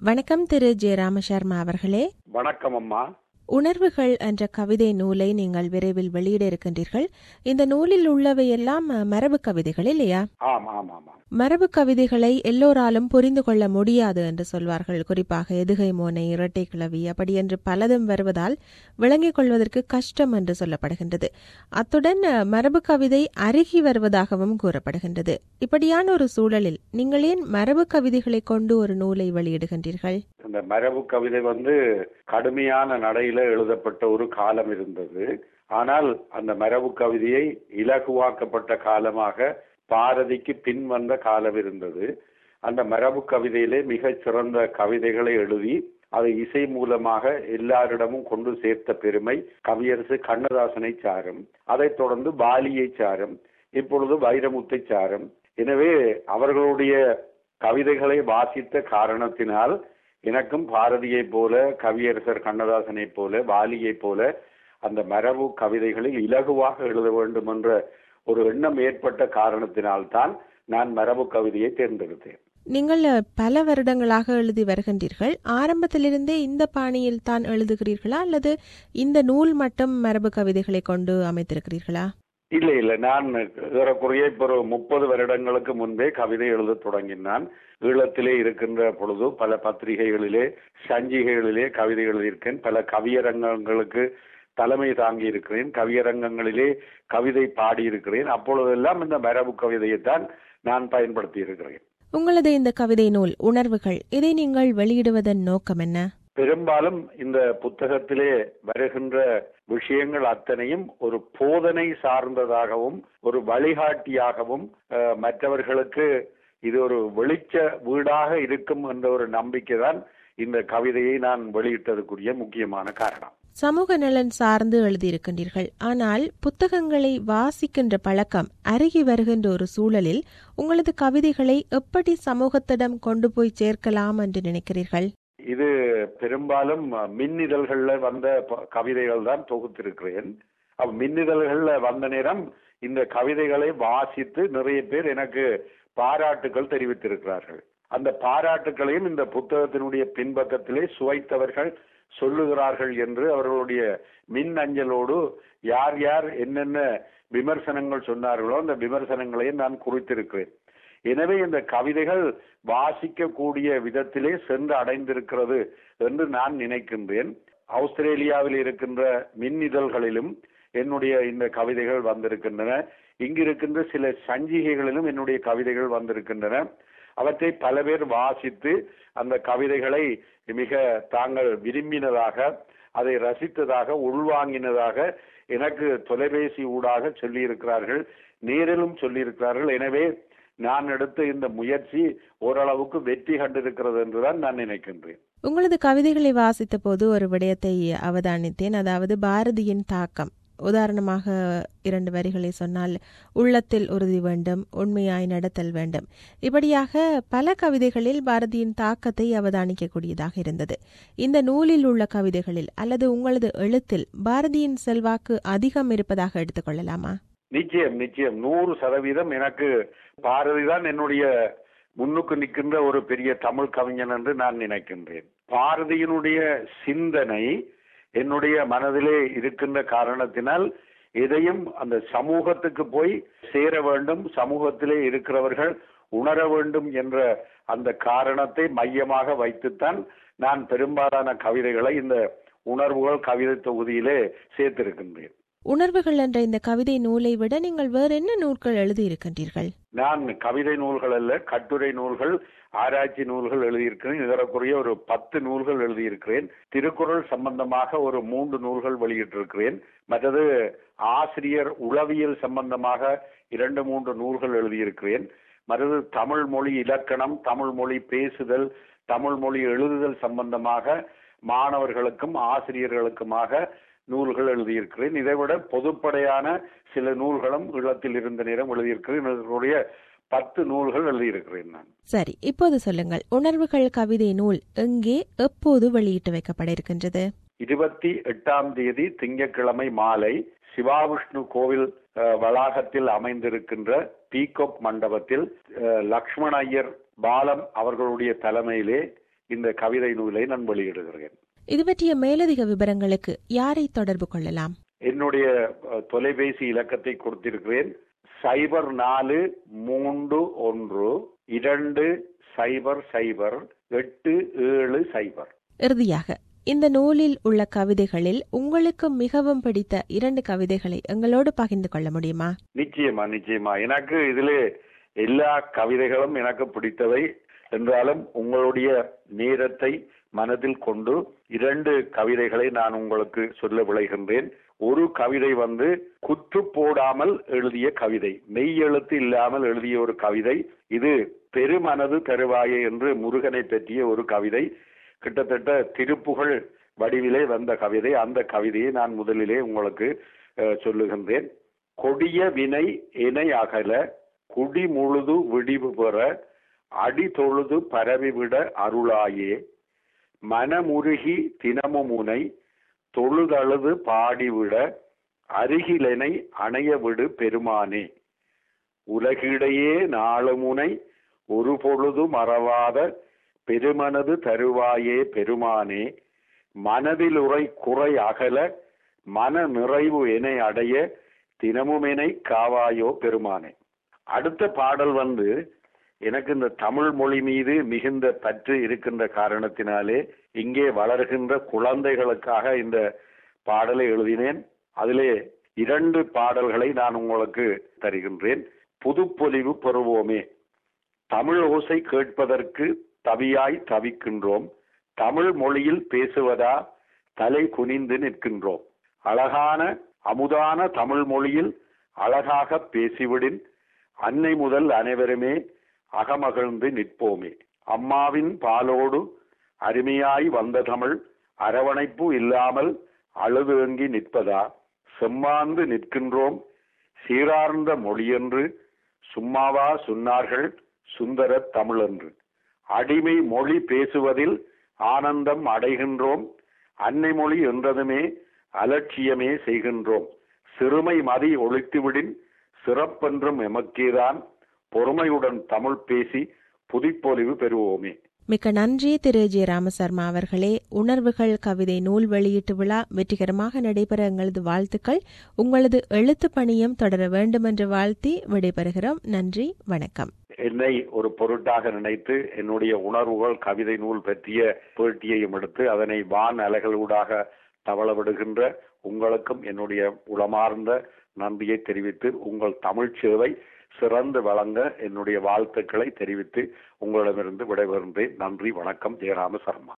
வணக்கம் திரு ஜெ ராமசர்மா அவர்களே வணக்கம் அம்மா உணர்வுகள் என்ற கவிதை நூலை நீங்கள் விரைவில் வெளியிட இருக்கின்றீர்கள் இந்த நூலில் உள்ளவையெல்லாம் அஹ், மரபு கவிதைகள் இல்லையா ஆம் ஆம் ஆமாம் மரபு கவிதைகளை எல்லோராலும் புரிந்து கொள்ள முடியாது என்று சொல்வார்கள் குறிப்பாக எதுகை மோனை இரட்டை கிளவி அப்படி என்று பலதும் வருவதால் விளங்கிக் கொள்வதற்கு கஷ்டம் என்று சொல்லப்படுகின்றது அத்துடன் அஹ், மரபு கவிதை அருகி வருவதாகவும் கூறப்படுகின்றது இப்படியான ஒரு சூழலில் நீங்கள் ஏன் மரபு கவிதைகளை கொண்டு ஒரு நூலை வெளியிடுகின்றீர்கள் இந்த மரபு கவிதை வந்து கடுமையான நடையில எழுதப்பட்ட ஒரு காலம் இருந்தது ஆனால் அந்த மரபு கவிதையை இலகுவாக்கப்பட்ட காலமாக பாரதிக்கு பின் வந்த காலம் இருந்தது அந்த மரபு கவிதையிலே மிகச் சிறந்த கவிதைகளை எழுதி அதை இசை மூலமாக எல்லாரிடமும் கொண்டு சேர்த்த பெருமை கவியரசு கண்ணதாசனை சாரும் அதைத் தொடர்ந்து பாலியை சாரும் இப்பொழுது வைரமுத்தை சாரும் எனவே அவர்களுடைய கவிதைகளை வாசித்த காரணத்தினால் எனக்கும் பாரதியைப் போல கவியரசர் கண்ணதாசனைப் போல வாலியைப் போல அந்த மரபு கவிதைகளில் இலகுவாக எழுத வேண்டும் என்ற ஒரு எண்ணம் ஏற்பட்ட காரணத்தினால்தான் நான் மரபு கவிதையை தேர்ந்தெடுத்தேன் நீங்கள் அஹ், பல வருடங்களாக எழுதி வருகின்றீர்கள் ஆரம்பத்திலிருந்தே இந்த பாணியில் தான் எழுதுகிறீர்களா அல்லது இந்த நூல் மட்டும் மரபு கவிதைகளை கொண்டு அமைத்திருக்கிறீர்களா இல்ல இல்ல நான் ஏறக்குறைய இப்போ ஒரு முப்பது வருடங்களுக்கு முன்பே கவிதை எழுத தொடங்கினான் ஈழத்திலே இருக்கின்ற பொழுது பல பத்திரிகைகளிலே சஞ்சிகைகளிலே கவிதை எழுதியிருக்கேன் பல கவியரங்கங்களுக்கு தலைமை தாங்கி இருக்கிறேன் கவியரங்கங்களிலே கவிதை பாடியிருக்கிறேன் அப்பொழுதெல்லாம் இந்த மரபு கவிதையைத்தான் நான் பயன்படுத்தி இருக்கிறேன் உங்களது இந்த கவிதை நூல் உணர்வுகள் இதை நீங்கள் வெளியிடுவதன் நோக்கம் என்ன பெரும்பாலும் இந்த புத்தகத்திலே வருகின்ற விஷயங்கள் அத்தனையும் ஒரு போதனை சார்ந்ததாகவும் ஒரு வழிகாட்டியாகவும் அஹ், மற்றவர்களுக்கு இது ஒரு வெளிச்ச வீடாக இருக்கும் என்ற ஒரு நம்பிக்கை தான் இந்த கவிதையை நான் வெளியிட்டதுக்குரிய முக்கியமான காரணம் சமூக நலன் சார்ந்து எழுதியிருக்கின்றீர்கள் ஆனால் புத்தகங்களை வாசிக்கின்ற பழக்கம் அருகி வருகின்ற ஒரு சூழலில் உங்களது கவிதைகளை எப்படி சமூகத்திடம் கொண்டு போய் சேர்க்கலாம் என்று நினைக்கிறீர்கள் இது பெரும்பாலும் மின்னிதழ்கள்ல வந்த ப- கவிதைகள் தான் தொகுத்திருக்கிறேன் அப்ப மின்னிதழ்கள்ல வந்த நேரம் இந்த கவிதைகளை வாசித்து நிறைய பேர் எனக்கு பாராட்டுகள் தெரிவித்திருக்கிறார்கள் அந்த பாராட்டுகளையும் இந்த புத்தகத்தினுடைய பின்பக்கத்திலே சுவைத்தவர்கள் சொல்லுகிறார்கள் என்று அவர்களுடைய மின் அஞ்சலோடு யார் யார் என்னென்ன விமர்சனங்கள் சொன்னார்களோ அந்த விமர்சனங்களையும் நான் குறித்திருக்கிறேன் எனவே இந்த கவிதைகள் வாசிக்கக்கூடிய விதத்திலே சென்று அடைந்திருக்கிறது என்று நான் நினைக்கின்றேன் ஆஸ்திரேலியாவில் இருக்கின்ற மின் இதழ்களிலும் என்னுடைய இந்த கவிதைகள் வந்திருக்கின்றன இங்கு இருக்கின்ற சில சஞ்சிகைகளிலும் என்னுடைய கவிதைகள் வந்திருக்கின்றன அவற்றை பல பேர் வாசித்து அந்த கவிதைகளை மிக தாங்கள் விரும்பினதாக அதை ரசித்ததாக உள்வாங்கினதாக எனக்கு தொலைபேசி ஊடாக சொல்லியிருக்கிறார்கள் நேரிலும் சொல்லியிருக்கிறார்கள் எனவே நான் எடுத்த இந்த முயற்சி ஓரளவுக்கு வெற்றி கண்டிருக்கிறது என்றுதான் நான் நினைக்கின்றேன் உங்களது கவிதைகளை வாசித்த போது ஒரு விடயத்தை அவதானித்தேன் அதாவது பாரதியின் தாக்கம் உதாரணமாக இரண்டு வரிகளை சொன்னால் உள்ளத்தில் உறுதி வேண்டும் உண்மையாய் நடத்தல் வேண்டும் இப்படியாக பல கவிதைகளில் பாரதியின் தாக்கத்தை அவதானிக்கக்கூடியதாக இருந்தது இந்த நூலில் உள்ள கவிதைகளில் அல்லது உங்களது எழுத்தில் பாரதியின் செல்வாக்கு அதிகம் இருப்பதாக எடுத்துக்கொள்ளலாமா நிச்சயம் நிச்சயம் நூறு சதவீதம் எனக்கு பாரதி தான் என்னுடைய முன்னுக்கு நிற்கின்ற ஒரு பெரிய தமிழ் கவிஞன் என்று நான் நினைக்கின்றேன் பாரதியினுடைய சிந்தனை என்னுடைய மனதிலே இருக்கின்ற காரணத்தினால் எதையும் அந்த சமூகத்துக்கு போய் சேர வேண்டும் சமூகத்திலே இருக்கிறவர்கள் உணர வேண்டும் என்ற அந்த காரணத்தை மையமாக வைத்துத்தான் நான் பெரும்பாலான கவிதைகளை இந்த உணர்வுகள் கவிதை தொகுதியிலே சேர்த்திருக்கின்றேன் உணர்வுகள் என்ற இந்த கவிதை நூலை விட நீங்கள் வேறு என்ன நூல்கள் எழுதியிருக்கின்றீர்கள் நான் கவிதை நூல்கள் அல்ல கட்டுரை நூல்கள் ஆராய்ச்சி நூல்கள் எழுதியிருக்கிறேன் இதற்குரிய ஒரு பத்து நூல்கள் எழுதியிருக்கிறேன் திருக்குறள் சம்பந்தமாக ஒரு மூன்று நூல்கள் வெளியிட்டிருக்கிறேன் மற்றது ஆசிரியர் உளவியல் சம்பந்தமாக இரண்டு மூன்று நூல்கள் எழுதியிருக்கிறேன் மற்றது தமிழ் மொழி இலக்கணம் தமிழ் மொழி பேசுதல் தமிழ் மொழி எழுதுதல் சம்பந்தமாக மாணவர்களுக்கும் ஆசிரியர்களுக்குமாக நூல்கள் எழுதியிருக்கிறேன் இதைவிட பொதுப்படையான சில நூல்களும் ஈழத்தில் இருந்த நேரம் எழுதியிருக்கிறேன் இதனுடைய பத்து நூல்கள் எழுதியிருக்கிறேன் நான் சரி இப்போது சொல்லுங்கள் உணர்வுகள் கவிதை நூல் எங்கே எப்போது வெளியிட்டு வைக்கப்பட இருக்கின்றது இருபத்தி எட்டாம் தேதி திங்கட்கிழமை மாலை சிவாவிஷ்ணு கோவில் அஹ், வளாகத்தில் அமைந்திருக்கின்ற பீகோக் மண்டபத்தில் அஹ், லக்ஷ்மண ஐயர் பாலம் அவர்களுடைய தலைமையிலே இந்த கவிதை நூலை நான் வெளியிடுகிறேன் இது பற்றிய மேலதிக விவரங்களுக்கு யாரை தொடர்பு கொள்ளலாம் என்னுடைய அஹ், தொலைபேசி இலக்கத்தை கொடுத்திருக்கிறேன் சைபர் நாலு மூன்று ஒன்று இரண்டு சைபர் சைபர் எட்டு ஏழு சைபர் இறுதியாக இந்த நூலில் உள்ள கவிதைகளில் உங்களுக்கு மிகவும் பிடித்த இரண்டு கவிதைகளை எங்களோடு பகிர்ந்து கொள்ள முடியுமா நிச்சயமா நிச்சயமா எனக்கு இதிலே எல்லா கவிதைகளும் எனக்கு பிடித்தவை என்றாலும் உங்களுடைய நேரத்தை மனதில் கொண்டு இரண்டு கவிதைகளை நான் உங்களுக்கு சொல்ல விளைகின்றேன் ஒரு கவிதை வந்து குற்று போடாமல் எழுதிய கவிதை மெய் எழுத்து இல்லாமல் எழுதிய ஒரு கவிதை இது பெருமனது தருவாயே என்று முருகனை பற்றிய ஒரு கவிதை கிட்டத்தட்ட திருப்புகழ் வடிவிலே வந்த கவிதை அந்த கவிதையை நான் முதலிலே உங்களுக்கு அஹ், சொல்லுகின்றேன் கொடிய வினை இணை அகல குடி முழுது விடிவு பெற அடி தொழுது பரவிவிட அருளாயே மனமுருகி தினமும் உனை தொழுதழுது பாடிவிட அருகிலனை அணைய விடு பெருமானே உலகிடையே நாளுமுனை ஒரு பொழுது மறவாத பெருமனது தருவாயே பெருமானே மனதில் உரை குறை அகல மன நிறைவு என அடைய தினமுமெனை காவாயோ பெருமானே அடுத்த பாடல் வந்து எனக்கு இந்த தமிழ் மொழி மீது மிகுந்த பற்று இருக்கின்ற காரணத்தினாலே இங்கே வளர்கின்ற குழந்தைகளுக்காக இந்த பாடலை எழுதினேன் அதிலே இரண்டு பாடல்களை நான் உங்களுக்கு தருகின்றேன் புதுப்பொலிவு பெறுவோமே தமிழ் ஓசை கேட்பதற்கு தவியாய் தவிக்கின்றோம் தமிழ் மொழியில் பேசுவதா தலை குனிந்து நிற்கின்றோம் அழகான அமுதான தமிழ் மொழியில் அழகாக பேசிவிடின் அன்னை முதல் அனைவருமே அகமகிழ்ந்து நிற்போமே அம்மாவின் பாலோடு அருமையாய் வந்த தமிழ் அரவணைப்பு இல்லாமல் அழுதுங்கி நிற்பதா செம்மாந்து நிற்கின்றோம் சீரார்ந்த மொழியென்று சும்மாவா சொன்னார்கள் சுந்தர தமிழென்று அடிமை மொழி பேசுவதில் ஆனந்தம் அடைகின்றோம் அன்னை மொழி என்றதுமே அலட்சியமே செய்கின்றோம் சிறுமை மதி ஒழித்துவிடின் சிறப்பென்றும் எமக்கேதான் பொறுமையுடன் தமிழ் பேசி புதுப்பொலிவு பெறுவோமே மிக்க நன்றி திரு ஜே ராமசர்மா அவர்களே உணர்வுகள் கவிதை நூல் வெளியீட்டு விழா வெற்றிகரமாக நடைபெற எங்களது வாழ்த்துக்கள் உங்களது எழுத்து பணியும் தொடர வேண்டும் என்று வாழ்த்தி விடைபெறுகிறோம் நன்றி வணக்கம் என்னை ஒரு பொருட்டாக நினைத்து என்னுடைய உணர்வுகள் கவிதை நூல் பற்றிய பேட்டியையும் எடுத்து அதனை வான் அலைகளூடாக தவள விடுகின்ற உங்களுக்கும் என்னுடைய உளமார்ந்த நன்றியை தெரிவித்து உங்கள் தமிழ் சேவை சிறந்து வழங்க என்னுடைய வாழ்த்துக்களை தெரிவித்து உங்களிடமிருந்து விடைபெறுகின்றேன் நன்றி வணக்கம் ஜெயராம சர்மா